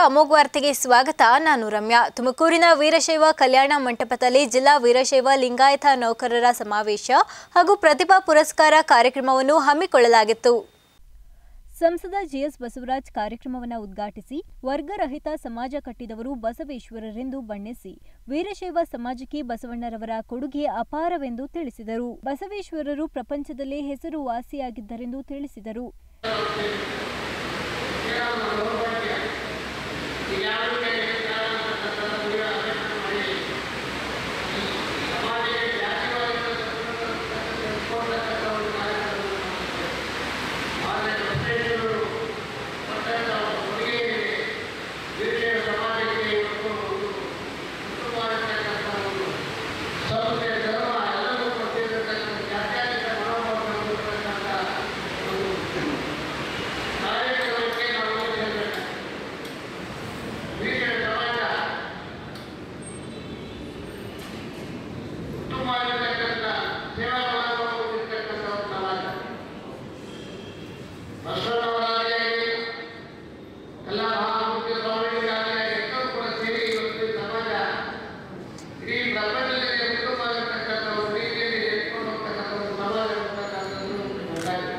ಅಮೋಘ ವಾರ್ತೆಗೆ ಸ್ವಾಗತ ನಾನು ರಮ್ಯಾ ತುಮಕೂರಿನ ವೀರಶೈವ ಕಲ್ಯಾಣ ಮಂಟಪದಲ್ಲಿ ಜಿಲ್ಲಾ ವೀರಶೈವ ಲಿಂಗಾಯತ ನೌಕರರ ಸಮಾವೇಶ ಹಾಗೂ ಪ್ರತಿಭಾ ಪುರಸ್ಕಾರ ಕಾರ್ಯಕ್ರಮವನ್ನು ಹಮ್ಮಿಕೊಳ್ಳಲಾಗಿತ್ತು ಸಂಸದ ಜಿಎಸ್ ಬಸವರಾಜ್ ಕಾರ್ಯಕ್ರಮವನ್ನು ಉದ್ಘಾಟಿಸಿ ವರ್ಗರಹಿತ ಸಮಾಜ ಕಟ್ಟಿದವರು ಬಸವೇಶ್ವರರೆಂದು ಬಣ್ಣಿಸಿ ವೀರಶೈವ ಸಮಾಜಕ್ಕೆ ಬಸವಣ್ಣರವರ ಕೊಡುಗೆ ಅಪಾರವೆಂದು ತಿಳಿಸಿದರು ಬಸವೇಶ್ವರರು ಪ್ರಪಂಚದಲ್ಲೇ ಹೆಸರುವಾಸಿಯಾಗಿದ್ದರೆಂದು ತಿಳಿಸಿದರು ಎಲ್ಲ ಮಹಾಮುಖ್ಯ ಸ್ವಾಮಿಗಳಾಗಲಿ ಎಲ್ಲರೂ ಕೂಡ ಸೇರಿ ಇವತ್ತು ಸಮಾಜ ಇಡೀ ಪ್ರಪಂಚದಲ್ಲಿ ಉತ್ತಮವಾಗಿರ್ತಕ್ಕಂಥ ಒಂದು ರೀತಿಯಲ್ಲಿ ಎತ್ಕೊಂಡು ಹೋಗ್ತಕ್ಕಂಥ ಒಂದು ಸಮಾಜ ಇರ್ತಕ್ಕಂಥದ್ದು ಉಂಟಾಗಿದೆ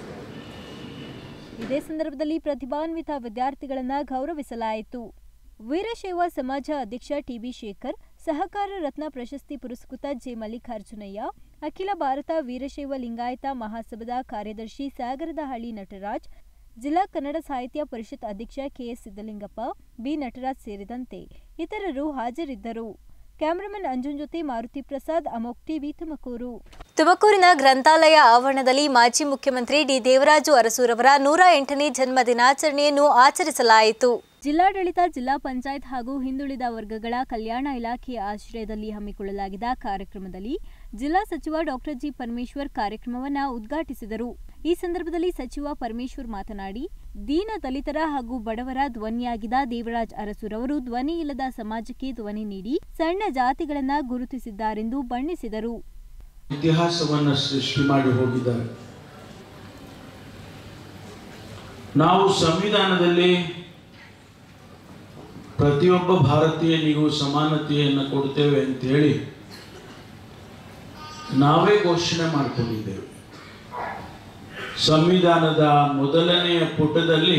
ಇದೇ ಸಂದರ್ಭದಲ್ಲಿ ಪ್ರತಿಭಾನ್ವಿತ ವಿದ್ಯಾರ್ಥಿಗಳನ್ನು ಗೌರವಿಸಲಾಯಿತು ವೀರಶೈವ ಸಮಾಜ ಅಧ್ಯಕ್ಷ ಟಿಬಿ ಶೇಖರ್ ಸಹಕಾರ ರತ್ನ ಪ್ರಶಸ್ತಿ ಪುರಸ್ಕೃತ ಜೆ ಮಲ್ಲಿಕಾರ್ಜುನಯ್ಯ ಅಖಿಲ ಭಾರತ ವೀರಶೈವ ಲಿಂಗಾಯತ ಮಹಾಸಭಾದ ಕಾರ್ಯದರ್ಶಿ ಸಾಗರದಹಳ್ಳಿ ನಟರಾಜ್ ಜಿಲ್ಲಾ ಕನ್ನಡ ಸಾಹಿತ್ಯ ಪರಿಷತ್ ಅಧ್ಯಕ್ಷ ಕೆಎಸ್ ಸಿದ್ದಲಿಂಗಪ್ಪ ಬಿ ನಟರಾಜ್ ಸೇರಿದಂತೆ ಇತರರು ಹಾಜರಿದ್ದರು ಕ್ಯಾಮರಾಮನ್ ಅಂಜುನ್ ಜೊತೆ ಮಾರುತಿ ಪ್ರಸಾದ್ ಅಮೋಕ್ ಟಿವಿ ತುಮಕೂರು ತುಮಕೂರಿನ ಗ್ರಂಥಾಲಯ ಆವರಣದಲ್ಲಿ ಮಾಜಿ ಮುಖ್ಯಮಂತ್ರಿ ಡಿ ದೇವರಾಜು ಅರಸೂರವರ ನೂರ ಎಂಟನೇ ಜನ್ಮ ದಿನಾಚರಣೆಯನ್ನು ಆಚರಿಸಲಾಯಿತು ಜಿಲ್ಲಾಡಳಿತ ಜಿಲ್ಲಾ ಪಂಚಾಯತ್ ಹಾಗೂ ಹಿಂದುಳಿದ ವರ್ಗಗಳ ಕಲ್ಯಾಣ ಇಲಾಖೆಯ ಆಶ್ರಯದಲ್ಲಿ ಹಮ್ಮಿಕೊಳ್ಳಲಾಗಿದ್ದ ಕಾರ್ಯಕ್ರಮದಲ್ಲಿ ಜಿಲ್ಲಾ ಸಚಿವ ಡಾಕ್ಟರ್ ಜಿ ಪರಮೇಶ್ವರ್ ಕಾರ್ಯಕ್ರಮವನ್ನು ಉದ್ಘಾಟಿಸಿದರು ಈ ಸಂದರ್ಭದಲ್ಲಿ ಸಚಿವ ಪರಮೇಶ್ವರ್ ಮಾತನಾಡಿ ದೀನ ದಲಿತರ ಹಾಗೂ ಬಡವರ ಧ್ವನಿಯಾಗಿದ್ದ ದೇವರಾಜ್ ಅರಸುರವರು ಧ್ವನಿ ಇಲ್ಲದ ಸಮಾಜಕ್ಕೆ ಧ್ವನಿ ನೀಡಿ ಸಣ್ಣ ಜಾತಿಗಳನ್ನ ಗುರುತಿಸಿದ್ದಾರೆಂದು ಬಣ್ಣಿಸಿದರು ಇತಿಹಾಸವನ್ನು ಸೃಷ್ಟಿ ಮಾಡಿ ಹೋಗಿದ್ದಾರೆ ನಾವು ಸಂವಿಧಾನದಲ್ಲಿ ಪ್ರತಿಯೊಬ್ಬ ಭಾರತೀಯನಿಗೂ ಸಮಾನತೆಯನ್ನು ಕೊಡ್ತೇವೆ ಅಂತೇಳಿ ನಾವೇ ಘೋಷಣೆ ಮಾಡಿಕೊಂಡಿದ್ದೇವೆ ಸಂವಿಧಾನದ ಮೊದಲನೆಯ ಪುಟದಲ್ಲಿ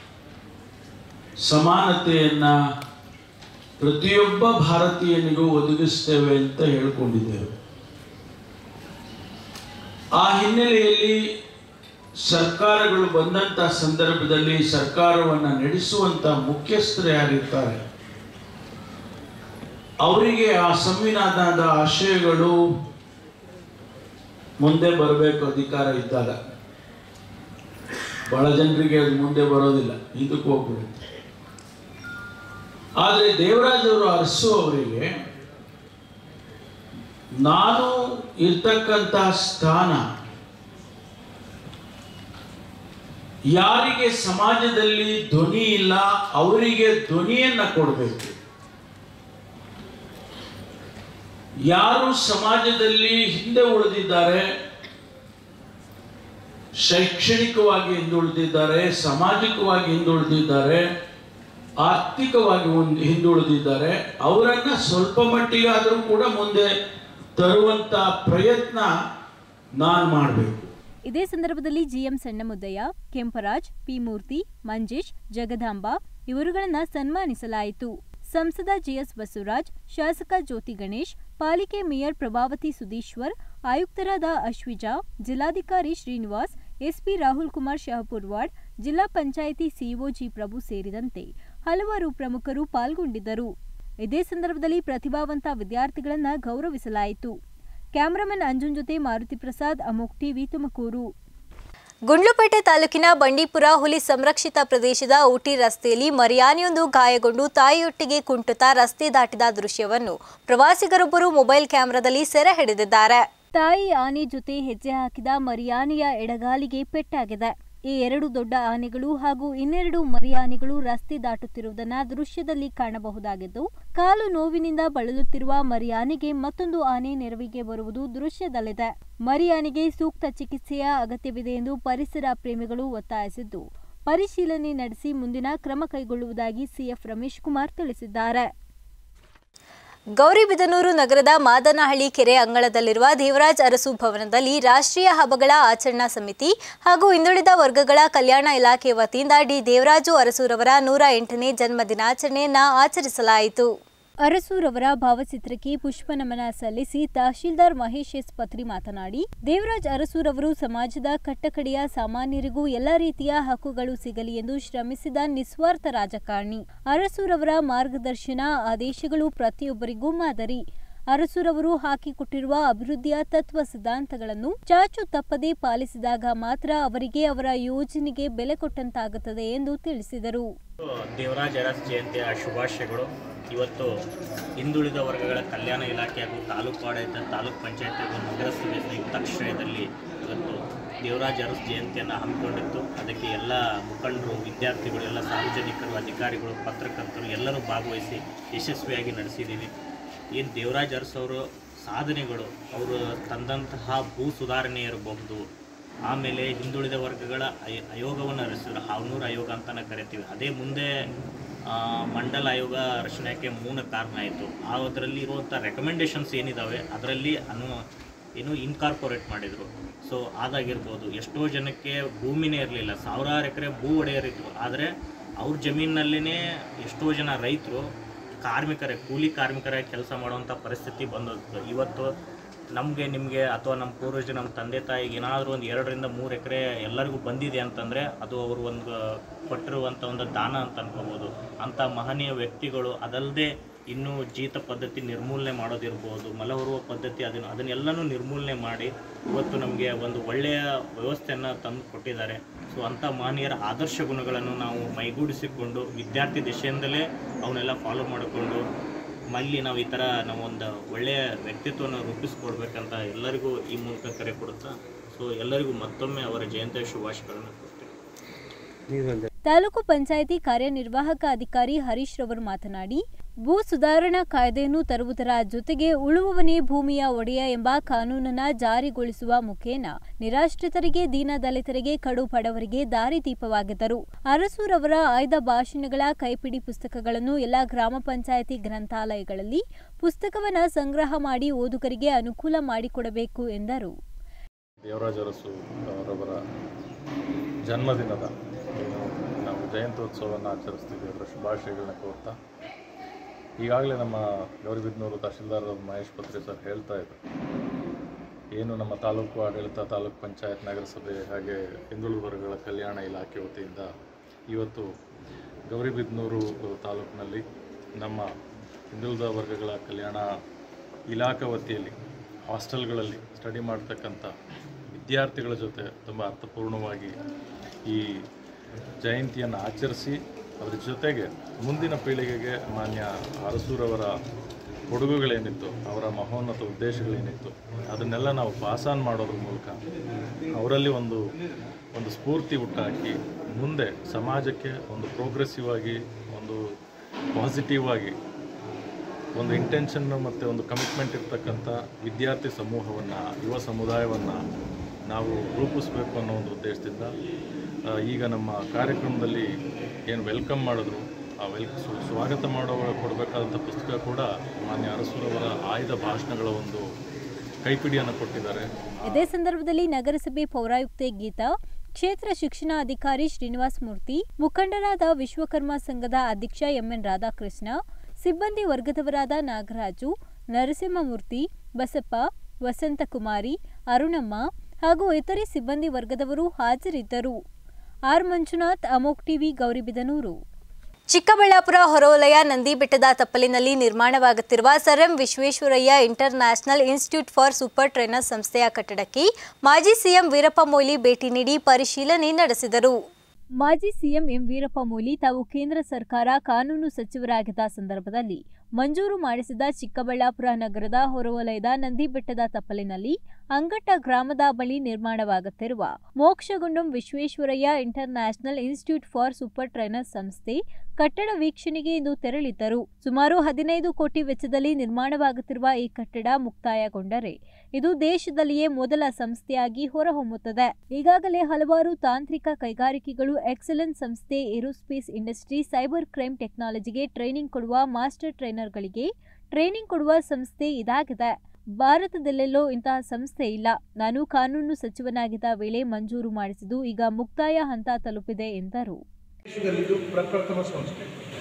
ಸಮಾನತೆಯನ್ನ ಪ್ರತಿಯೊಬ್ಬ ಭಾರತೀಯನಿಗೂ ಒದಗಿಸ್ತೇವೆ ಅಂತ ಹೇಳ್ಕೊಂಡಿದ್ದೇವೆ ಆ ಹಿನ್ನೆಲೆಯಲ್ಲಿ ಸರ್ಕಾರಗಳು ಬಂದಂಥ ಸಂದರ್ಭದಲ್ಲಿ ಸರ್ಕಾರವನ್ನು ನಡೆಸುವಂಥ ಮುಖ್ಯಸ್ಥರು ಯಾರಿರ್ತಾರೆ ಅವರಿಗೆ ಆ ಸಂವಿಧಾನದ ಆಶಯಗಳು ಮುಂದೆ ಬರಬೇಕು ಅಧಿಕಾರ ಇದ್ದಾಗ ಬಹಳ ಜನರಿಗೆ ಅದು ಮುಂದೆ ಬರೋದಿಲ್ಲ ಹಿಂದಕ್ಕೆ ಹೋಗ್ಬಿಡುತ್ತೆ ಆದರೆ ದೇವರಾಜ್ ಅವರು ಅರಸು ಅವರಿಗೆ ನಾನು ಇರ್ತಕ್ಕಂಥ ಸ್ಥಾನ ಯಾರಿಗೆ ಸಮಾಜದಲ್ಲಿ ಧ್ವನಿ ಇಲ್ಲ ಅವರಿಗೆ ಧ್ವನಿಯನ್ನ ಕೊಡಬೇಕು ಯಾರು ಸಮಾಜದಲ್ಲಿ ಹಿಂದೆ ಉಳಿದಿದ್ದಾರೆ ಶೈಕ್ಷಣಿಕವಾಗಿ ಹಿಂದುಳಿದಿದ್ದಾರೆ ಸಾಮಾಜಿಕವಾಗಿ ಹಿಂದುಳಿದಿದ್ದಾರೆ ಆರ್ಥಿಕವಾಗಿ ಒಂದು ಹಿಂದುಳಿದಿದ್ದಾರೆ ಅವರನ್ನ ಸ್ವಲ್ಪ ಮಟ್ಟಿಗಾದರೂ ಕೂಡ ಮುಂದೆ ತರುವಂತ ಪ್ರಯತ್ನ ನಾನು ಮಾಡಬೇಕು ಇದೇ ಸಂದರ್ಭದಲ್ಲಿ ಜಿಎಂ ಸಣ್ಣಮುದ್ದಯ್ಯ ಕೆಂಪರಾಜ್ ಪಿ ಮೂರ್ತಿ ಮಂಜೇಶ್ ಜಗದಾಂಬ ಇವರುಗಳನ್ನ ಸನ್ಮಾನಿಸಲಾಯಿತು ಸಂಸದ ಜಿಎಸ್ ಬಸವರಾಜ್ ಶಾಸಕ ಜ್ಯೋತಿ ಗಣೇಶ್ ಪಾಲಿಕೆ ಮೇಯರ್ ಪ್ರಭಾವತಿ ಸುಧೀಶ್ವರ್ ಆಯುಕ್ತರಾದ ಅಶ್ವಿಜಾ ಜಿಲ್ಲಾಧಿಕಾರಿ ಶ್ರೀನಿವಾಸ್ ಎಸ್ಪಿ ರಾಹುಲ್ ಕುಮಾರ್ ಶಹಪುರ್ವಾಡ್ ಜಿಲ್ಲಾ ಪಂಚಾಯಿತಿ ಸಿಇಒ ಜಿ ಪ್ರಭು ಸೇರಿದಂತೆ ಹಲವಾರು ಪ್ರಮುಖರು ಪಾಲ್ಗೊಂಡಿದ್ದರು ಇದೇ ಸಂದರ್ಭದಲ್ಲಿ ಪ್ರತಿಭಾವಂತ ವಿದ್ಯಾರ್ಥಿಗಳನ್ನ ಗೌರವಿಸಲಾಯಿತು ಕ್ಯಾಮರಾಮನ್ ಅಂಜುನ್ ಜೊತೆ ಮಾರುತಿ ಪ್ರಸಾದ್ ಅಮೋಕ್ ಟಿವಿ ತುಮಕೂರು ಗುಂಡ್ಲುಪೇಟೆ ತಾಲೂಕಿನ ಬಂಡೀಪುರ ಹುಲಿ ಸಂರಕ್ಷಿತ ಪ್ರದೇಶದ ಊಟಿ ರಸ್ತೆಯಲ್ಲಿ ಮರಿಯಾನೆಯೊಂದು ಗಾಯಗೊಂಡು ತಾಯಿಯೊಟ್ಟಿಗೆ ಕುಂಟುತ್ತಾ ರಸ್ತೆ ದಾಟಿದ ದೃಶ್ಯವನ್ನು ಪ್ರವಾಸಿಗರೊಬ್ಬರು ಮೊಬೈಲ್ ಕ್ಯಾಮೆರಾದಲ್ಲಿ ಸೆರೆ ಹಿಡಿದಿದ್ದಾರೆ ತಾಯಿ ಆನೆ ಜೊತೆ ಹೆಜ್ಜೆ ಹಾಕಿದ ಮರಿಯಾನೆಯ ಎಡಗಾಲಿಗೆ ಪೆಟ್ಟಾಗಿದೆ ಈ ಎರಡು ದೊಡ್ಡ ಆನೆಗಳು ಹಾಗೂ ಇನ್ನೆರಡು ಮರಿ ಆನೆಗಳು ರಸ್ತೆ ದಾಟುತ್ತಿರುವುದನ್ನ ದೃಶ್ಯದಲ್ಲಿ ಕಾಣಬಹುದಾಗಿದ್ದು ಕಾಲು ನೋವಿನಿಂದ ಬಳಲುತ್ತಿರುವ ಮರಿ ಆನೆಗೆ ಮತ್ತೊಂದು ಆನೆ ನೆರವಿಗೆ ಬರುವುದು ದೃಶ್ಯದಲ್ಲಿದೆ ಮರಿ ಆನೆಗೆ ಸೂಕ್ತ ಚಿಕಿತ್ಸೆಯ ಅಗತ್ಯವಿದೆ ಎಂದು ಪರಿಸರ ಪ್ರೇಮಿಗಳು ಒತ್ತಾಯಿಸಿದ್ದು ಪರಿಶೀಲನೆ ನಡೆಸಿ ಮುಂದಿನ ಕ್ರಮ ಕೈಗೊಳ್ಳುವುದಾಗಿ ಸಿಎಫ್ ರಮೇಶ್ ಕುಮಾರ್ ತಿಳಿಸಿದ್ದಾರೆ ಗೌರಿಬಿದನೂರು ನಗರದ ಮಾದನಹಳ್ಳಿ ಕೆರೆ ಅಂಗಳದಲ್ಲಿರುವ ದೇವರಾಜ್ ಅರಸು ಭವನದಲ್ಲಿ ರಾಷ್ಟ್ರೀಯ ಹಬ್ಬಗಳ ಆಚರಣಾ ಸಮಿತಿ ಹಾಗೂ ಹಿಂದುಳಿದ ವರ್ಗಗಳ ಕಲ್ಯಾಣ ಇಲಾಖೆ ವತಿಯಿಂದ ಡಿ ದೇವರಾಜು ಅರಸುರವರ ನೂರ ಎಂಟನೇ ಜನ್ಮ ದಿನಾಚರಣೆಯನ್ನ ಆಚರಿಸಲಾಯಿತು ಅರಸೂರವರ ಭಾವಚಿತ್ರಕ್ಕೆ ಪುಷ್ಪ ನಮನ ಸಲ್ಲಿಸಿ ತಹಶೀಲ್ದಾರ್ ಮಹೇಶ್ ಎಸ್ ಪತ್ರಿ ಮಾತನಾಡಿ ದೇವರಾಜ್ ಅರಸೂರವರು ಸಮಾಜದ ಕಟ್ಟಕಡೆಯ ಸಾಮಾನ್ಯರಿಗೂ ಎಲ್ಲ ರೀತಿಯ ಹಕ್ಕುಗಳು ಸಿಗಲಿ ಎಂದು ಶ್ರಮಿಸಿದ ನಿಸ್ವಾರ್ಥ ರಾಜಕಾರಣಿ ಅರಸೂರವರ ಮಾರ್ಗದರ್ಶನ ಆದೇಶಗಳು ಪ್ರತಿಯೊಬ್ಬರಿಗೂ ಮಾದರಿ ಅರಸುರವರು ಹಾಕಿಕೊಟ್ಟಿರುವ ಅಭಿವೃದ್ಧಿಯ ತತ್ವ ಸಿದ್ಧಾಂತಗಳನ್ನು ಚಾಚು ತಪ್ಪದೆ ಪಾಲಿಸಿದಾಗ ಮಾತ್ರ ಅವರಿಗೆ ಅವರ ಯೋಜನೆಗೆ ಬೆಲೆ ಕೊಟ್ಟಂತಾಗುತ್ತದೆ ಎಂದು ತಿಳಿಸಿದರು ದೇವರಾಜ ಅರಸ್ ಜಯಂತಿಯ ಶುಭಾಶಯಗಳು ಇವತ್ತು ಹಿಂದುಳಿದ ವರ್ಗಗಳ ಕಲ್ಯಾಣ ಇಲಾಖೆ ಹಾಗೂ ತಾಲೂಕು ಆಡಳಿತ ತಾಲೂಕು ಪಂಚಾಯತ್ ಹಾಗೂ ನಗರಸಭೆ ಸಂಯುಕ್ತಾಶ್ರಯದಲ್ಲಿ ಇವತ್ತು ದೇವರಾಜ ಅರಸ್ ಜಯಂತಿಯನ್ನು ಹಮ್ಮಿಕೊಂಡಿತ್ತು ಅದಕ್ಕೆ ಎಲ್ಲ ಮುಖಂಡರು ವಿದ್ಯಾರ್ಥಿಗಳು ಎಲ್ಲ ಸಾರ್ವಜನಿಕರು ಅಧಿಕಾರಿಗಳು ಪತ್ರಕರ್ತರು ಎಲ್ಲರೂ ಭಾಗವಹಿಸಿ ಯಶಸ್ವಿಯಾಗಿ ನಡೆಸಿದ್ದೀವಿ ಏನು ದೇವರಾಜ ಅರಸ್ ಅವರು ಸಾಧನೆಗಳು ಅವರು ತಂದಂತಹ ಭೂ ಸುಧಾರಣೆ ಇರಬಹುದು ಆಮೇಲೆ ಹಿಂದುಳಿದ ವರ್ಗಗಳ ಅಯ ಆಯೋಗವನ್ನು ರಚಿಸಿದ್ರು ಹಾವನೂರು ಆಯೋಗ ಅಂತಲೇ ಕರಿತೀವಿ ಅದೇ ಮುಂದೆ ಆ, ಮಂಡಲ ಆಯೋಗ ರಚನೆಗೆ ಮೂಲ ಕಾರಣ ಆಯಿತು ಅದರಲ್ಲಿ ಇರುವಂಥ ರೆಕಮೆಂಡೇಶನ್ಸ್ ಏನಿದ್ದಾವೆ ಅದರಲ್ಲಿ ಅನು ಏನು ಇನ್ಕಾರ್ಪೊರೇಟ್ ಮಾಡಿದರು ಸೊ ಅದಾಗಿರ್ಬೋದು ಎಷ್ಟೋ ಜನಕ್ಕೆ ಭೂಮಿನೇ ಇರಲಿಲ್ಲ ಸಾವಿರಾರು ಎಕರೆ ಭೂ ಒಡೆಯರಿದ್ರು ಆದರೆ ಅವ್ರ ಜಮೀನಿನಲ್ಲೇ ಎಷ್ಟೋ ಜನ ರೈತರು ಕಾರ್ಮಿಕರೇ ಕೂಲಿ ಕಾರ್ಮಿಕರಾಗಿ ಕೆಲಸ ಮಾಡುವಂಥ ಪರಿಸ್ಥಿತಿ ಬಂದದ್ದು ಇವತ್ತು ನಮಗೆ ನಿಮಗೆ ಅಥವಾ ನಮ್ಮ ಪೂರ್ವಜರು ನಮ್ಮ ತಂದೆ ತಾಯಿಗೆ ಏನಾದರೂ ಒಂದು ಎರಡರಿಂದ ಮೂರು ಎಕರೆ ಎಲ್ಲರಿಗೂ ಬಂದಿದೆ ಅಂತಂದರೆ ಅದು ಅವರು ಒಂದು ಕೊಟ್ಟಿರುವಂಥ ಒಂದು ದಾನ ಅಂತ ಅನ್ಕೋಬೋದು ಅಂಥ ಮಹನೀಯ ವ್ಯಕ್ತಿಗಳು ಅದಲ್ಲದೆ ಇನ್ನೂ ಜೀತ ಪದ್ಧತಿ ನಿರ್ಮೂಲನೆ ಮಾಡೋದಿರ್ಬೋದು ಮಲಹೊರುವ ಪದ್ಧತಿ ಅದನ್ನು ಅದನ್ನೆಲ್ಲನೂ ನಿರ್ಮೂಲನೆ ಮಾಡಿ ಇವತ್ತು ನಮಗೆ ಒಂದು ಒಳ್ಳೆಯ ವ್ಯವಸ್ಥೆಯನ್ನು ತಂದು ಕೊಟ್ಟಿದ್ದಾರೆ ಸೊ ಅಂಥ ಮಹನೀಯರ ಆದರ್ಶ ಗುಣಗಳನ್ನು ನಾವು ಮೈಗೂಡಿಸಿಕೊಂಡು ವಿದ್ಯಾರ್ಥಿ ದಿಶೆಯಿಂದಲೇ ಅವನ್ನೆಲ್ಲ ಫಾಲೋ ಮಾಡಿಕೊಂಡು ಮಲ್ಲಿ ನಾವು ಈ ಥರ ನಾವು ಒಂದು ಒಳ್ಳೆಯ ವ್ಯಕ್ತಿತ್ವವನ್ನು ರೂಪಿಸ್ಕೊಡ್ಬೇಕಂತ ಎಲ್ಲರಿಗೂ ಈ ಮೂಲಕ ಕರೆ ಕೊಡುತ್ತಾ ಸೊ ಎಲ್ಲರಿಗೂ ಮತ್ತೊಮ್ಮೆ ಅವರ ಜಯಂತಿಯ ಶುಭಾಶಯಗಳನ್ನು ಕೊಡ್ತೇವೆ ತಾಲೂಕು ಪಂಚಾಯಿತಿ ಕಾರ್ಯನಿರ್ವಾಹಕ ಅಧಿಕಾರಿ ಹರೀಶ್ ರವರು ಮಾತನಾಡಿ ಭೂ ಸುಧಾರಣಾ ಕಾಯ್ದೆಯನ್ನು ತರುವುದರ ಜೊತೆಗೆ ಉಳುವವನೇ ಭೂಮಿಯ ಒಡೆಯ ಎಂಬ ಕಾನೂನನ್ನ ಜಾರಿಗೊಳಿಸುವ ಮುಖೇನ ನಿರಾಶ್ರಿತರಿಗೆ ದೀನ ದಲಿತರಿಗೆ ಕಡು ಬಡವರಿಗೆ ದಾರಿದೀಪವಾಗಿದ್ದರು ಅರಸೂರವರ ಆಯ್ದ ಭಾಷಣಗಳ ಕೈಪಿಡಿ ಪುಸ್ತಕಗಳನ್ನು ಎಲ್ಲ ಗ್ರಾಮ ಪಂಚಾಯಿತಿ ಗ್ರಂಥಾಲಯಗಳಲ್ಲಿ ಪುಸ್ತಕವನ್ನ ಸಂಗ್ರಹ ಮಾಡಿ ಓದುಗರಿಗೆ ಅನುಕೂಲ ಮಾಡಿಕೊಡಬೇಕು ಎಂದರು ದೇವರಾಜ ಅರಸು ಅವರವರ ಜನ್ಮದಿನದ ಏನು ನಾವು ಜಯಂತ್ಯೋತ್ಸವವನ್ನು ಆಚರಿಸ್ತೀವಿ ಅದರ ಶುಭಾಶಯಗಳನ್ನ ಕೋರ್ತಾ ಈಗಾಗಲೇ ನಮ್ಮ ಗೌರಿಬಿದನೂರು ತಹಶೀಲ್ದಾರ್ ಮಹೇಶ್ ಪತ್ರಿ ಸರ್ ಹೇಳ್ತಾ ಇದ್ರು ಏನು ನಮ್ಮ ತಾಲೂಕು ಆಡಳಿತ ತಾಲೂಕು ಪಂಚಾಯತ್ ನಗರಸಭೆ ಹಾಗೆ ಹಿಂದುಳಿದ ವರ್ಗಗಳ ಕಲ್ಯಾಣ ಇಲಾಖೆ ವತಿಯಿಂದ ಇವತ್ತು ಗೌರಿಬಿದನೂರು ತಾಲೂಕಿನಲ್ಲಿ ನಮ್ಮ ಹಿಂದುಳಿದ ವರ್ಗಗಳ ಕಲ್ಯಾಣ ಇಲಾಖೆ ವತಿಯಲ್ಲಿ ಹಾಸ್ಟೆಲ್ಗಳಲ್ಲಿ ಸ್ಟಡಿ ಮಾಡ್ತಕ್ಕಂಥ ವಿದ್ಯಾರ್ಥಿಗಳ ಜೊತೆ ತುಂಬ ಅರ್ಥಪೂರ್ಣವಾಗಿ ಈ ಜಯಂತಿಯನ್ನು ಆಚರಿಸಿ ಅದರ ಜೊತೆಗೆ ಮುಂದಿನ ಪೀಳಿಗೆಗೆ ಮಾನ್ಯ ಅರಸೂರವರ ಕೊಡುಗುಗಳೇನಿತ್ತು ಅವರ ಮಹೋನ್ನತ ಉದ್ದೇಶಗಳೇನಿತ್ತು ಅದನ್ನೆಲ್ಲ ನಾವು ಪಾಸಾನ್ ಮಾಡೋದ್ರ ಮೂಲಕ ಅವರಲ್ಲಿ ಒಂದು ಒಂದು ಸ್ಫೂರ್ತಿ ಹುಟ್ಟಾಕಿ ಮುಂದೆ ಸಮಾಜಕ್ಕೆ ಒಂದು ಪ್ರೋಗ್ರೆಸಿವ್ ಆಗಿ ಒಂದು ಪಾಸಿಟಿವ್ ಆಗಿ ಒಂದು ಇಂಟೆನ್ಷನ್ ಮತ್ತು ಒಂದು ಕಮಿಟ್ಮೆಂಟ್ ಇರ್ತಕ್ಕಂಥ ವಿದ್ಯಾರ್ಥಿ ಸಮೂಹವನ್ನು ಯುವ ಸಮುದಾಯವನ್ನು ನಾವು ರೂಪಿಸಬೇಕು ಅನ್ನೋ ಒಂದು ಉದ್ದೇಶದಿಂದ ಆ, ಈಗ ನಮ್ಮ ಕಾರ್ಯಕ್ರಮದಲ್ಲಿ ಏನು ವೆಲ್ಕಮ್ ಮಾಡಿದ್ರು ಆ ವೆಲ್ ಸ್ವ- ಸ್ವಾಗತ ಮಾಡುವ ಕೊಡಬೇಕಾದಂಥ ಪುಸ್ತಕ ಕೂಡ ಮಾನ್ಯ ಅರಸೂರವರ ಆಯ್ದ ಭಾಷಣಗಳ ಒಂದು ಕೈಪಿಡಿಯನ್ನು ಕೊಟ್ಟಿದ್ದಾರೆ ಇದೇ ಸಂದರ್ಭದಲ್ಲಿ ನಗರಸಭೆ ಪೌರಾಯುಕ್ತೆ ಗೀತಾ ಕ್ಷೇತ್ರ ಶಿಕ್ಷಣಾಧಿಕಾರಿ ಶ್ರೀನಿವಾಸ್ ಮೂರ್ತಿ ಮುಖಂಡರಾದ ವಿಶ್ವಕರ್ಮ ಸಂಘದ ಅಧ್ಯಕ್ಷ ಎಂಎನ್ ರಾಧಾಕೃಷ್ಣ ಸಿಬ್ಬಂದಿ ವರ್ಗದವರಾದ ನಾಗರಾಜು ನರಸಿಂಹಮೂರ್ತಿ ಬಸಪ್ಪ ವಸಂತಕುಮಾರಿ ಅರುಣಮ್ಮ ಹಾಗೂ ಇತರೆ ಸಿಬ್ಬಂದಿ ವರ್ಗದವರು ಹಾಜರಿದ್ದರು ಆರ್ ಮಂಜುನಾಥ್ ಅಮೋಕ್ ಟಿವಿ ಗೌರಿಬಿದನೂರು ಚಿಕ್ಕಬಳ್ಳಾಪುರ ಹೊರವಲಯ ನಂದಿಬೆಟ್ಟದ ತಪ್ಪಲಿನಲ್ಲಿ ನಿರ್ಮಾಣವಾಗುತ್ತಿರುವ sir M Visvesvaraya international institute for super trainer ಸಂಸ್ಥೆಯ ಕಟ್ಟಡಕ್ಕೆ ಮಾಜಿ ಸಿಎಂ ವೀರಪ್ಪ ಮೊಯ್ಲಿ ಭೇಟಿ ನೀಡಿ ಪರಿಶೀಲನೆ ನಡೆಸಿದರು ಮಾಜಿ ಸಿಎಂ ಎಂ ವೀರಪ್ಪ ಮೊಯ್ಲಿ ತಾವು ಕೇಂದ್ರ ಸರ್ಕಾರ ಕಾನೂನು ಸಚಿವರಾಗಿದ್ದ ಸಂದರ್ಭದಲ್ಲಿ ಮಂಜೂರು ಮಾಡಿಸಿದ ಚಿಕ್ಕಬಳ್ಳಾಪುರ ನಗರದ ಹೊರವಲಯದ ನಂದಿಬೆಟ್ಟದ ತಪ್ಪಲಿನಲ್ಲಿ ಅಂಗಟ್ಟ ಗ್ರಾಮದ ಬಳಿ ನಿರ್ಮಾಣವಾಗುತ್ತಿರುವ Mokshagundam Visvesvaraya international institute for super trainers ಸಂಸ್ಥೆ ಕಟ್ಟಡ ವೀಕ್ಷಣೆಗೆ ಇಂದು ತೆರಳಿದ್ದರು ಸುಮಾರು ಹದಿನೈದು ಕೋಟಿ ವೆಚ್ಚದಲ್ಲಿ ನಿರ್ಮಾಣವಾಗುತ್ತಿರುವ ಈ ಕಟ್ಟಡ ಮುಕ್ತಾಯಗೊಂಡರೆ ಇದು ದೇಶದಲ್ಲಿಯೇ ಮೊದಲ ಸಂಸ್ಥೆಯಾಗಿ ಹೊರಹೊಮ್ಮುತ್ತದೆ ಈಗಾಗಲೇ ಹಲವಾರು ತಾಂತ್ರಿಕ ಕೈಗಾರಿಕೆಗಳು ಎಕ್ಸಲೆನ್ಸ್ ಸಂಸ್ಥೆ ಏರೋಸ್ಪೇಸ್ ಇಂಡಸ್ಟ್ರಿ ಸೈಬರ್ ಕ್ರೈಮ್ ಟೆಕ್ನಾಲಜಿಗೆ ಟ್ರೈನಿಂಗ್ ಕೊಡುವ ಮಾಸ್ಟರ್ ಟ್ರೈನರ್ಗಳಿಗೆ ಟ್ರೈನಿಂಗ್ ಕೊಡುವ ಸಂಸ್ಥೆ ಇದಾಗಿದೆ ಭಾರತದಲ್ಲೆಲ್ಲೋ ಇಂತಹ ಸಂಸ್ಥೆ ಇಲ್ಲ ನಾನು ಕಾನೂನು ಸಚಿವನಾಗಿದ್ದ ವೇಳೆ ಮಂಜೂರು ಮಾಡಿಸಿದ್ದು ಈಗ ಮುಕ್ತಾಯ ಹಂತ ತಲುಪಿದೆ ಎಂದರು ದೇಶದಲ್ಲಿ ಇದು ಪ್ರಪ್ರಥಮ ಸಂಸ್ಥೆ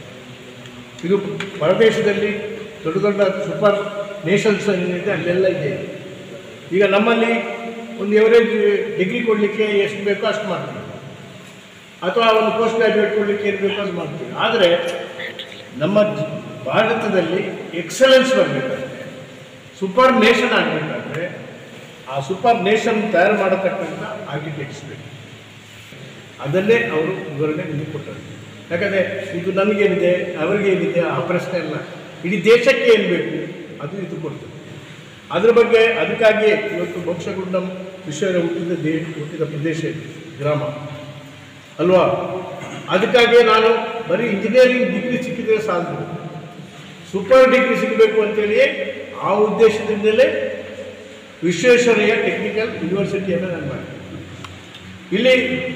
ಇದು ಹೊರದೇಶದಲ್ಲಿ ದೊಡ್ಡ ದೊಡ್ಡ ಸೂಪರ್ ನೇಷನ್ಸ್ ಏನಿದೆ ಅಲ್ಲೆಲ್ಲ ಇದೆ ಈಗ ನಮ್ಮಲ್ಲಿ ಒಂದು ಎವರೇಜ್ ಡಿಗ್ರಿ ಕೊಡಲಿಕ್ಕೆ ಎಷ್ಟು ಬೇಕೋ ಅಷ್ಟು ಮಾಡ್ತೀವಿ ಅಥವಾ ಒಂದು ಪೋಸ್ಟ್ ಗ್ರಾಜುಯೇಟ್ ಕೊಡಲಿಕ್ಕೆ ಏನು ಬೇಕೋ ಅದು ಮಾಡ್ತೀವಿ ಆದರೆ ನಮ್ಮ ಜ- ಭಾರತದಲ್ಲಿ ಎಕ್ಸಲೆನ್ಸ್ ಬರಬೇಕಾದ್ರೆ ಸೂಪರ್ ನೇಷನ್ ಆಗಬೇಕಾದ್ರೆ ಆ ಸೂಪರ್ ನೇಷನ್ ತಯಾರು ಮಾಡತಕ್ಕಂಥ ಆರ್ಕಿಟೆಕ್ಟ್ಸ್ ಬೇಕು ಅದನ್ನೇ ಅವರು ವಿವರಣೆ ನಿಮಗೆ ಕೊಟ್ಟರು ಯಾಕಂದರೆ ಇದು ನಮಗೇನಿದೆ ಅವರಿಗೇನಿದೆ ಆ ಪ್ರಶ್ನೆ ಎಲ್ಲ ಇಡೀ ದೇಶಕ್ಕೆ ಏನು ಬೇಕು ಅದು ಇದು ಕೊಡ್ತದೆ ಅದ್ರ ಬಗ್ಗೆ ಅದಕ್ಕಾಗಿ ಇವತ್ತು ಮೋಕ್ಷಗುಂಡಂ ವಿಶ್ವರ ಹುಟ್ಟಿದ ದೇ ಹುಟ್ಟಿದ ಪ್ರದೇಶ ಇದೆ ಗ್ರಾಮ ಅಲ್ವಾ ಅದಕ್ಕಾಗಿ ನಾನು ಬರೀ ಇಂಜಿನಿಯರಿಂಗ್ ಡಿಗ್ರಿ ಸಿಕ್ಕಿದ್ರೆ ಸಾಲದು ಸೂಪರ್ ಡಿಗ್ರಿ ಸಿಗಬೇಕು ಅಂತೇಳಿ ಆ ಉದ್ದೇಶದಿಂದಲೇ ವಿಶ್ವೇಶ್ವರಯ್ಯ ಟೆಕ್ನಿಕಲ್ ಯೂನಿವರ್ಸಿಟಿಯನ್ನು ನಾನು ಮಾಡಿದೆ ಇಲ್ಲಿ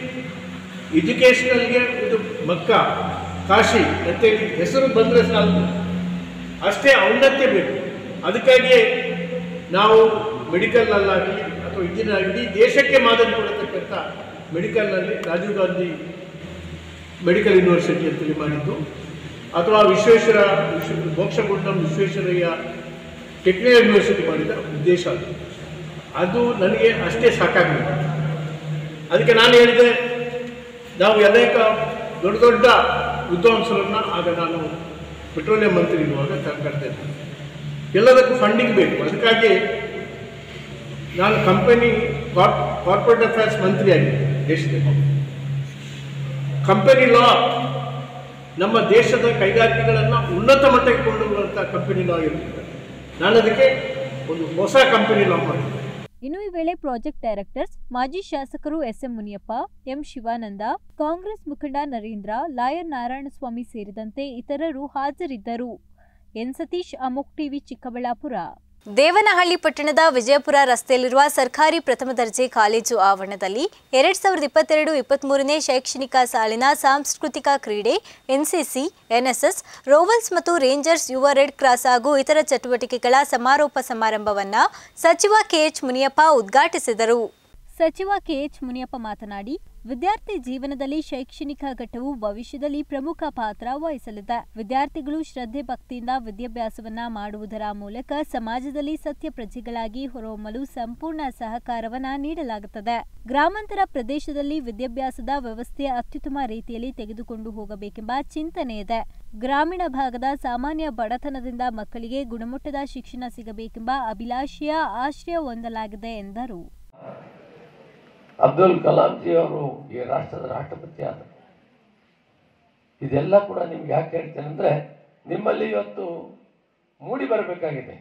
ಎಜುಕೇಷನಲ್ಗೆ ಇದು ಮಕ್ಕ ಕಾಶಿ ಅಂತೇಳಿ ಹೆಸರು ಬಂದರೆ ಸಾಲದು ಅಷ್ಟೇ ಔನ್ನತ್ಯ ಬೇಕು ಅದಕ್ಕಾಗಿಯೇ ನಾವು ಮೆಡಿಕಲ್ನಲ್ಲಾಗಲಿ ಅಥವಾ ಇಂಜಿನಿಯರ್ ಆಗಲಿ ದೇಶಕ್ಕೆ ಮಾದರಿ ಕೊಡತಕ್ಕಂಥ ಮೆಡಿಕಲ್ನಲ್ಲಿ ರಾಜೀವ್ ಗಾಂಧಿ ಮೆಡಿಕಲ್ ಯೂನಿವರ್ಸಿಟಿ ಅಂತೇಳಿ ಮಾಡಿದ್ದು ಅಥವಾ ವಿಶ್ವೇಶ್ವರ ವಿಶ್ವ ಮೋಕ್ಷಗುಂಡಂ ವಿಶ್ವೇಶ್ವರಯ್ಯ ಟೆಕ್ನಿಕಲ್ ಯೂನಿವರ್ಸಿಟಿ ಮಾಡಿದ ಉದ್ದೇಶ ಅದು ಅದು ನನಗೆ ಅಷ್ಟೇ ಸಾಕಾಗಲಿಲ್ಲ ಅದಕ್ಕೆ ನಾನು ಹೇಳಿದೆ ನಾವು ಅನೇಕ ದೊಡ್ಡ ದೊಡ್ಡ ವಿದ್ವಾಂಸರನ್ನು ಆಗ ನಾನು ಪೆಟ್ರೋಲಿಯಂ ಮಂತ್ರಿ ಇರುವಾಗ ಕರೆದೆ ಎಲ್ಲದಕ್ಕೂ ಫಂಡಿಂಗ್ ಬೇಕು ಅದಕ್ಕಾಗಿ ನಾನು ಕಂಪನಿ ಕಾರ್ಪೊರೇಟ್ ಅಫೇರ್ಸ್ ಮಂತ್ರಿ ಆಗಿದ್ದೆ ದೇಶದಲ್ಲಿ ಕಂಪನಿ ಲಾ ನಮ್ಮ ದೇಶದ ಕೈಗಾರಿಕೆಗಳನ್ನು ಉನ್ನತ ಮಟ್ಟಕ್ಕೆ ಕೊಂಡೊಯ್ಯುವಂಥ ಕಂಪನಿ ಲಾ ಇರ್ತದೆ ನಾನು ಅದಕ್ಕೆ ಒಂದು ಹೊಸ ಕಂಪನಿ ಲಾ ಮಾಡಿದ್ದೆ ಇನ್ನು ಈ ವೇಳೆ ಪ್ರಾಜೆಕ್ಟ್ ಡೈರೆಕ್ಟರ್ಸ್ ಮಾಜಿ ಶಾಸಕರು ಎಸ್ಎಂ ಮುನಿಯಪ್ಪ ಎಂ ಶಿವಾನಂದ ಕಾಂಗ್ರೆಸ್ ಮುಖಂಡ ನರೇಂದ್ರ ಲಾಯರ್ ನಾರಾಯಣಸ್ವಾಮಿ ಸೇರಿದಂತೆ ಇತರರು ಹಾಜರಿದ್ದರು ಎನ್ ಸತೀಶ್ ಅಮೋಕ್ ಟಿವಿ ಚಿಕ್ಕಬಳ್ಳಾಪುರ ದೇವನಹಳ್ಳಿ ಪಟ್ಟಣದ ವಿಜಯಪುರ ರಸ್ತೆಯಲ್ಲಿರುವ ಸರ್ಕಾರಿ ಪ್ರಥಮ ದರ್ಜೆ ಕಾಲೇಜು ಆವರಣದಲ್ಲಿ ಎರಡ್ ಸಾವಿರದ ಇಪ್ಪತ್ತೆರಡು ಇಪ್ಪತ್ತ್ಮೂರನೇ ಶೈಕ್ಷಣಿಕ ಸಾಲಿನ ಸಾಂಸ್ಕೃತಿಕ ಕ್ರೀಡೆ ಎನ್ಸಿಸಿ ಎನ್ಎಸ್ಎಸ್ ರೋವಲ್ಸ್ ಮತ್ತು ರೇಂಜರ್ಸ್ ಯುವ ರೆಡ್ ಕ್ರಾಸ್ ಹಾಗೂ ಇತರ ಚಟುವಟಿಕೆಗಳ ಸಮಾರೋಪ ಸಮಾರಂಭವನ್ನ ಸಚಿವ ಕೆಎಚ್ ಮುನಿಯಪ್ಪ ಉದ್ಘಾಟಿಸಿದರು ಸಚಿವ ಕೆಎಚ್ ಮುನಿಯಪ್ಪ ಮಾತನಾಡಿ ವಿದ್ಯಾರ್ಥಿ ಜೀವನದಲ್ಲಿ ಶೈಕ್ಷಣಿಕ ಘಟ್ಟವು ಭವಿಷ್ಯದಲ್ಲಿ ಪ್ರಮುಖ ಪಾತ್ರ ವಹಿಸಲಿದೆ ವಿದ್ಯಾರ್ಥಿಗಳು ಶ್ರದ್ಧೆ ಭಕ್ತಿಯಿಂದ ವಿದ್ಯಾಭ್ಯಾಸವನ್ನ ಮಾಡುವುದರ ಮೂಲಕ ಸಮಾಜದಲ್ಲಿ ಸತ್ಯ ಪ್ರಜೆಗಳಾಗಿ ಹೊರಹೊಮ್ಮಲು ಸಂಪೂರ್ಣ ಸಹಕಾರವನ್ನ ನೀಡಲಾಗುತ್ತದೆ ಗ್ರಾಮಾಂತರ ಪ್ರದೇಶದಲ್ಲಿ ವಿದ್ಯಾಭ್ಯಾಸದ ವ್ಯವಸ್ಥೆ ಅತ್ಯುತ್ತಮ ರೀತಿಯಲ್ಲಿ ತೆಗೆದುಕೊಂಡು ಹೋಗಬೇಕೆಂಬ ಚಿಂತನೆ ಇದೆ ಗ್ರಾಮೀಣ ಭಾಗದ ಸಾಮಾನ್ಯ ಬಡತನದಿಂದ ಮಕ್ಕಳಿಗೆ ಗುಣಮಟ್ಟದ ಶಿಕ್ಷಣ ಸಿಗಬೇಕೆಂಬ ಅಭಿಲಾಷೆಯ ಆಶ್ರಯ ಹೊಂದಲಾಗಿದೆ ಎಂದರು ಅಬ್ದುಲ್ ಕಲಾಂ ಜಿ ಅವರು ಈ ರಾಷ್ಟ್ರದ ರಾಷ್ಟ್ರಪತಿ ಆದರು ಇದೆಲ್ಲ ಕೂಡ ನಿಮ್ಗೆ ಯಾಕೆ ಹೇಳ್ತೇನೆ ಅಂದರೆ ನಿಮ್ಮಲ್ಲಿ ಇವತ್ತು ಮೂಡಿ ಬರಬೇಕಾಗಿದೆ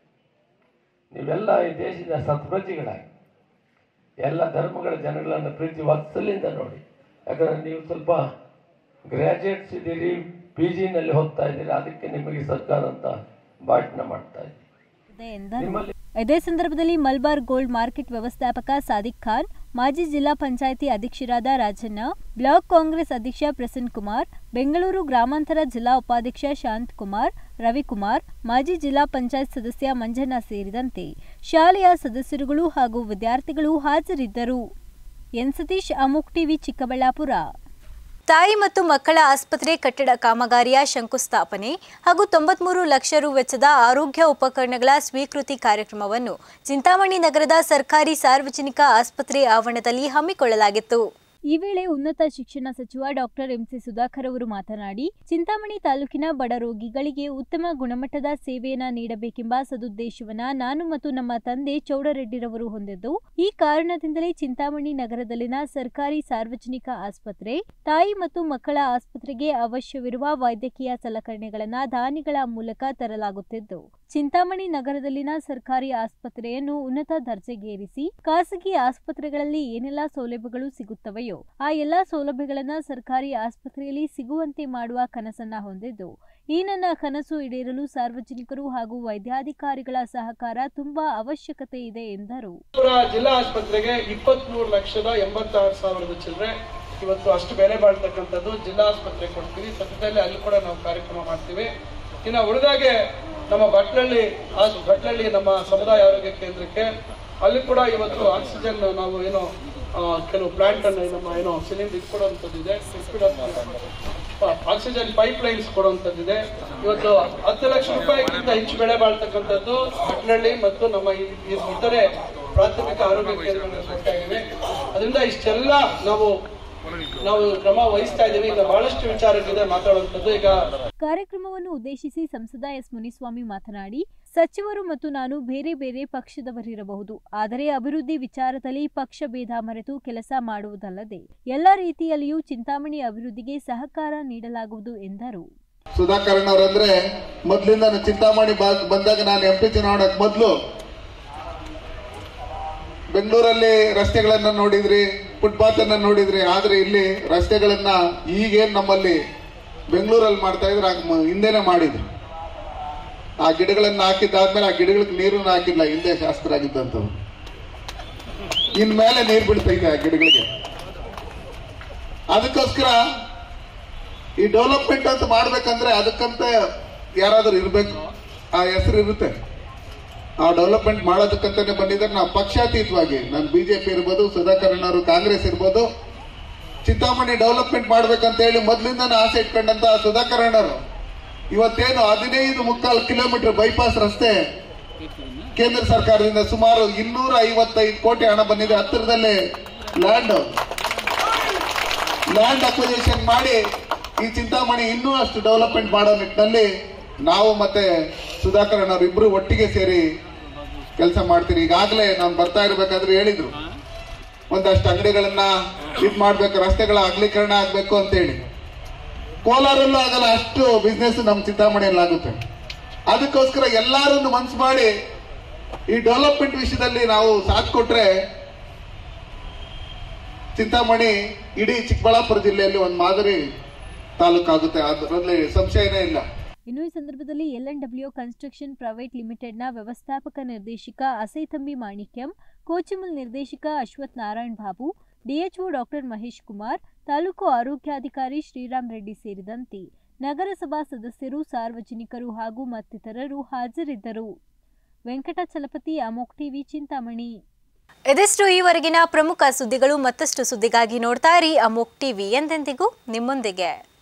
ನೀವೆಲ್ಲ ಈ ದೇಶದ ಸತ್ಪ್ರಜೆಗಳಾಗಿ ಎಲ್ಲ ಧರ್ಮಗಳ ಜನಗಳನ್ನು ಪ್ರೀತಿ ವಾತ್ಸಲ್ಯದಿಂದ ನೋಡಿ ಯಾಕಂದರೆ ನೀವು ಸ್ವಲ್ಪ ಗ್ರ್ಯಾಜುಯೇಟ್ಸ್ ಇದ್ದೀರಿ ಪಿ ಜಿನಲ್ಲಿ ಹೋಗ್ತಾ ಇದ್ದೀರಿ ಅದಕ್ಕೆ ನಿಮಗೆ ಸರ್ಕಾರ ಅಂತ ಭಾಷಣ ಮಾಡ್ತಾ ಇದ್ದೀರಿ ಇದೆ ಎಂದರು ನಿಮ್ಮಲ್ಲಿ ಇದೇ ಸಂದರ್ಭದಲ್ಲಿ ಮಲ್ಬಾರ್ ಗೋಲ್ಡ್ ಮಾರ್ಕೆಟ್ ವ್ಯವಸ್ಥಾಪಕ ಸಾದಿಕ್ ಖಾನ್ ಮಾಜಿ ಜಿಲ್ಲಾ ಪಂಚಾಯಿತಿ ಅಧ್ಯಕ್ಷರಾದ ರಾಜಣ್ಣ ಬ್ಲಾಕ್ ಕಾಂಗ್ರೆಸ್ ಅಧ್ಯಕ್ಷ ಪ್ರಸನ್ನ ಕುಮಾರ್ ಬೆಂಗಳೂರು ಗ್ರಾಮಾಂತರ ಜಿಲ್ಲಾ ಉಪಾಧ್ಯಕ್ಷ ಶಾಂತ್ ಕುಮಾರ್ ರವಿಕುಮಾರ್ ಮಾಜಿ ಜಿಲ್ಲಾ ಪಂಚಾಯತ್ ಸದಸ್ಯ ಮಂಜಣ್ಣ ಸೇರಿದಂತೆ ಶಾಲೆಯ ಸದಸ್ಯರುಗಳು ಹಾಗೂ ವಿದ್ಯಾರ್ಥಿಗಳು ಹಾಜರಿದ್ದರು ಎನ್ ಸತೀಶ್ ಅಮುಕ್ ಟಿವಿ ಚಿಕ್ಕಬಳ್ಳಾಪುರ ತಾಯಿ ಮತ್ತು ಮಕ್ಕಳ ಆಸ್ಪತ್ರೆ ಕಟ್ಟಡ ಕಾಮಗಾರಿಯ ಶಂಕುಸ್ಥಾಪನೆ ಹಾಗೂ ತೊಂಬತ್ಮೂರು ಲಕ್ಷ ರು ವೆಚ್ಚದ ಆರೋಗ್ಯ ಉಪಕರಣಗಳ ಸ್ವೀಕೃತಿ ಕಾರ್ಯಕ್ರಮವನ್ನು ಚಿಂತಾಮಣಿ ನಗರದ ಸರ್ಕಾರಿ ಸಾರ್ವಜನಿಕ ಆಸ್ಪತ್ರೆ ಆವರಣದಲ್ಲಿ ಹಮ್ಮಿಕೊಳ್ಳಲಾಗಿತ್ತು ಈ ವೇಳೆ ಉನ್ನತ ಶಿಕ್ಷಣ ಸಚಿವ ಡಾಕ್ಟರ್ ಎಂಸಿ ಸುಧಾಕರ್ ಅವರು ಮಾತನಾಡಿ ಚಿಂತಾಮಣಿ ತಾಲೂಕಿನ ಬಡ ರೋಗಿಗಳಿಗೆ ಉತ್ತಮ ಗುಣಮಟ್ಟದ ಸೇವೆಯನ್ನ ನೀಡಬೇಕೆಂಬ ಸದುದ್ದೇಶವನ್ನ ನಾನು ಮತ್ತು ನಮ್ಮ ತಂದೆ ಚೌಡರೆಡ್ಡಿರವರು ಹೊಂದಿದ್ದು ಈ ಕಾರಣದಿಂದಲೇ ಚಿಂತಾಮಣಿ ನಗರದಲ್ಲಿನ ಸರ್ಕಾರಿ ಸಾರ್ವಜನಿಕ ಆಸ್ಪತ್ರೆ ತಾಯಿ ಮತ್ತು ಮಕ್ಕಳ ಆಸ್ಪತ್ರೆಗೆ ಅವಶ್ಯವಿರುವ ವೈದ್ಯಕೀಯ ಸಲಕರಣೆಗಳನ್ನ ದಾನಿಗಳ ಮೂಲಕ ತರಲಾಗುತ್ತಿದ್ದು ಚಿಂತಾಮಣಿ ನಗರದಲ್ಲಿನ ಸರ್ಕಾರಿ ಆಸ್ಪತ್ರೆಯನ್ನು ಉನ್ನತ ದರ್ಜೆಗೇರಿಸಿ ಖಾಸಗಿ ಆಸ್ಪತ್ರೆಗಳಲ್ಲಿ ಏನೆಲ್ಲ ಸೌಲಭ್ಯಗಳು ಸಿಗುತ್ತವೆಯೋ ಆ ಎಲ್ಲಾ ಸೌಲಭ್ಯಗಳನ್ನ ಸರ್ಕಾರಿ ಆಸ್ಪತ್ರೆಯಲ್ಲಿ ಸಿಗುವಂತೆ ಮಾಡುವ ಕನಸನ್ನ ಹೊಂದಿದ್ದು ಈ ನನ್ನ ಕನಸು ಈಡೇರಲು ಸಾರ್ವಜನಿಕರು ಹಾಗೂ ವೈದ್ಯಾಧಿಕಾರಿಗಳ ಸಹಕಾರ ತುಂಬಾ ಅವಶ್ಯಕತೆ ಇದೆ ಎಂದರು ಪುರ ಜಿಲ್ಲಾ ಆಸ್ಪತ್ರೆಗೆ ಇಪ್ಪತ್ಮೂರು ಲಕ್ಷದ ಎಂಬತ್ತಾರು ಸಾವಿರದ ಚಿಲ್ಲರೆ ಇವತ್ತು ಅಷ್ಟು ಬೆಲೆ ಬಾಳ್ತಕ್ಕಂಥದ್ದು ಜಿಲ್ಲಾ ಆಸ್ಪತ್ರೆ ಕೊಡ್ತೀವಿ ಸದ್ಯದಲ್ಲಿ ಅಲ್ಲಿ ಕೂಡ ನಾವು ಕಾರ್ಯಕ್ರಮ ಮಾಡ್ತೀವಿ ಇನ್ನು ಉಳಿದಾಗೆ ನಮ್ಮ ಭಟ್ಲಳ್ಳಿ ಆಸ್- ಭಟ್ಲಳ್ಳಿ ನಮ್ಮ ಸಮುದಾಯ ಆರೋಗ್ಯ ಕೇಂದ್ರಕ್ಕೆ ಅಲ್ಲಿ ಕೂಡ ಇವತ್ತು ಆಕ್ಸಿಜನ್ ನಾವು ಏನೋ ಆ, ಕೆಲವು ಪ್ಲಾಂಟ್ ಅನ್ನು ನಮ್ಮ ಏನೋ ಸಿಲಿಂಡರ್ ಇದು ಕೊಡುವಂಥದ್ದಿದೆ ಆಕ್ಸಿಜನ್ ಪೈಪ್ ಲೈನ್ಸ್ ಕೊಡುವಂಥದ್ದಿದೆ ಇವತ್ತು ಹತ್ತು ಲಕ್ಷ ರೂಪಾಯಿಗಿಂತ ಹೆಚ್ಚು ಬೆಳೆ ಬಾಳ್ತಕ್ಕಂಥದ್ದು ಭಟ್ಲಳ್ಳಿ ಮತ್ತು ನಮ್ಮ ಈ ಈ ಇತರೆ ಪ್ರಾಥಮಿಕ ಆರೋಗ್ಯ ಕೇಂದ್ರಗಳಿಗೆ ಕೊಡ್ತಾ ಇದ್ದೀವಿ ಅದರಿಂದ ಇಷ್ಟೆಲ್ಲ ನಾವು ನಾವು ಕ್ರಮ ವಹಿಸ್ತಾ ಇದ್ದೀವಿ ಈಗ ಬಹಳಷ್ಟು ವಿಚಾರಗಳಿದೆ ಮಾತಾಡುವಂಥದ್ದು ಈಗ ಕಾರ್ಯಕ್ರಮವನ್ನು ಉದ್ದೇಶಿಸಿ ಸಂಸದ ಎಸ್ ಮುನಿಸ್ವಾಮಿ ಮಾತನಾಡಿ ಸಚಿವರು ಮತ್ತು ನಾನು ಬೇರೆ ಬೇರೆ ಪಕ್ಷದವರಿರಬಹುದು ಆದರೆ ಅಭಿವೃದ್ಧಿ ವಿಚಾರದಲ್ಲಿ ಪಕ್ಷ ಭೇದ ಮರೆತು ಕೆಲಸ ಮಾಡುವುದಲ್ಲದೆ ಎಲ್ಲ ರೀತಿಯಲ್ಲಿಯೂ ಚಿಂತಾಮಣಿ ಅಭಿವೃದ್ಧಿಗೆ ಸಹಕಾರ ನೀಡಲಾಗುವುದು ಎಂದರು ಸುಧಾಕರನ್ ಅವರಂದ್ರೆ ಮೊದ್ಲಿಂದ ನಾನು ಚಿಂತಾಮಣಿ ಬಾ- ಬಂದಾಗ ನಾನು ಎಂ ಪಿ ಚುನಾವಣೆಗೆ ಮೊದಲು ಬೆಂಗಳೂರಲ್ಲಿ ರಸ್ತೆಗಳನ್ನ ನೋಡಿದ್ರಿ ಫುಟ್ಪಾತ್ ಅನ್ನ ನೋಡಿದ್ರಿ ಆದ್ರೆ ಇಲ್ಲಿ ರಸ್ತೆಗಳನ್ನ ಈಗೇನ್ ನಮ್ಮಲ್ಲಿ ಬೆಂಗಳೂರಲ್ಲಿ ಮಾಡ್ತಾ ಇದ್ರೆ ಆಗ ಮ- ಹಿಂದೆನೆ ಮಾಡಿದ್ರು ಆ ಗಿಡಗಳನ್ನ ಹಾಕಿದ್ದಾದ್ಮೇಲೆ ಆ ಗಿಡಗಳಿಗೆ ನೀರನ್ನ ಹಾಕಿಲ್ಲ ಹಿಂದೆ ಶಾಸ್ತ್ರ ಆಗಿದ್ದಂಥವು ಇನ್ಮೇಲೆ ನೀರು ಬಿಡ್ತೈತೆ ಆ ಗಿಡಗಳಿಗೆ ಅದಕ್ಕೋಸ್ಕರ ಈ ಡೆವಲಪ್ಮೆಂಟ್ ಅಂತ ಮಾಡ್ಬೇಕಂದ್ರೆ ಅದಕ್ಕಂತ ಯಾರಾದ್ರೂ ಇರ್ಬೇಕು ಆ ಹೆಸರು ಇರುತ್ತೆ ಆ ಡೆವಲಪ್ಮೆಂಟ್ ಮಾಡೋದಕ್ಕಂತಾನೆ ಬಂದಿದ್ದಾರೆ ನಾವು ಪಕ್ಷಾತೀತವಾಗಿ ನಾನು ಬಿಜೆಪಿ ಇರ್ಬೋದು ಸುಧಾಕರಣ್ಣ ಅವರು ಕಾಂಗ್ರೆಸ್ ಇರ್ಬೋದು ಚಿಂತಾಮಣಿ ಡೆವಲಪ್ಮೆಂಟ್ ಮಾಡ್ಬೇಕಂತ ಹೇಳಿ ಮೊದಲಿಂದ ಆಸೆ ಇಟ್ಕೊಂಡಂತ ಸುಧಾಕರಣ್ಣರು ಇವತ್ತೇನು ಹದಿನೈದು ಮುಕ್ಕಾಲು ಕಿಲೋಮೀಟರ್ ಬೈಪಾಸ್ ರಸ್ತೆ ಕೇಂದ್ರ ಸರ್ಕಾರದಿಂದ ಸುಮಾರು ಇನ್ನೂರ ಐವತ್ತೈದು ಕೋಟಿ ಹಣ ಬಂದಿದೆ ಹತ್ತಿರದಲ್ಲೇ ಲ್ಯಾಂಡ್ ಲ್ಯಾಂಡ್ ಅಕ್ವಿಜೇಷನ್ ಮಾಡಿ ಈ ಚಿಂತಾಮಣಿ ಇನ್ನೂ ಅಷ್ಟು ಡೆವಲಪ್ಮೆಂಟ್ ಮಾಡೋ ನಿಟ್ಟಿನಲ್ಲಿ ನಾವು ಮತ್ತೆ ಸುಧಾಕರನ್ ಅವರು ಇಬ್ರು ಒಟ್ಟಿಗೆ ಸೇರಿ ಕೆಲಸ ಮಾಡ್ತೀರಿ ಈಗಾಗಲೇ ನಾನು ಬರ್ತಾ ಇರ್ಬೇಕಾದ್ರೆ ಹೇಳಿದ್ರು ಒಂದಷ್ಟು ಅಂಗಡಿಗಳನ್ನ ಇದ್ ಮಾಡ್ಬೇಕು ರಸ್ತೆಗಳ ಅಗಲೀಕರಣ ಆಗ್ಬೇಕು ಅಂತ ಹೇಳಿ ಕೋಲಾರಲ್ಲೂ ಆಗಲ್ಲ ಅಷ್ಟು ಬಿಸ್ನೆಸ್ ನಮ್ಮ ಚಿಂತಾಮಣಿಯಲ್ಲಿ ಆಗುತ್ತೆ ಅದಕ್ಕೋಸ್ಕರ ಎಲ್ಲಾರನ್ನು ಮನ್ಸು ಮಾಡಿ ಈ ಡೆವಲಪ್ಮೆಂಟ್ ವಿಷಯದಲ್ಲಿ ನಾವು ಸಾಥ್ ಕೊಟ್ರೆ ಚಿಂತಾಮಣಿ ಇಡೀ ಚಿಕ್ಕಬಳ್ಳಾಪುರ ಜಿಲ್ಲೆಯಲ್ಲಿ ಒಂದು ಮಾದರಿ ತಾಲೂಕಾಗುತ್ತೆ ಅದರಲ್ಲಿ ಸಂಶಯನೇ ಇಲ್ಲ ಇನ್ನು ಈ ಸಂದರ್ಭದಲ್ಲಿ L N W construction private ಲಿಮಿಟೆಡ್ನ ವ್ಯವಸ್ಥಾಪಕ ನಿರ್ದೇಶಕ ಅಸೈತಂಬಿ ಮಾಣಿಕ್ಯಂ ಕೋಚಿಮಲ್ ನಿರ್ದೇಶಕ ಅಶ್ವಥ್ ನಾರಾಯಣ್ ಬಾಬು ಡಿಎಚ್ಒ ಡಾಕ್ಟರ್ ಮಹೇಶ್ ಕುಮಾರ್ ತಾಲೂಕು ಆರೋಗ್ಯಾಧಿಕಾರಿ ಶ್ರೀರಾಮ್ ರೆಡ್ಡಿ ಸೇರಿದಂತೆ ನಗರಸಭಾ ಸದಸ್ಯರು ಸಾರ್ವಜನಿಕರು ಹಾಗೂ ಮತ್ತಿತರರು ಹಾಜರಿದ್ದರು ವೆಂಕಟಾಚಲಪತಿ ಅಮೋಕ್ ಟಿವಿ ಚಿಂತಾಮಣಿ ಇದಿಷ್ಟು ಈವರೆಗಿನ ಪ್ರಮುಖ ಸುದ್ದಿಗಳು ಮತ್ತಷ್ಟು ಸುದ್ದಿಗಾಗಿ ನೋಡ್ತಾ ಇರಿ ಅಮೋಕ್ ಟಿವಿ ಎಂದೆಂದಿಗೂ ನಿಮ್ಮೊಂದಿಗೆ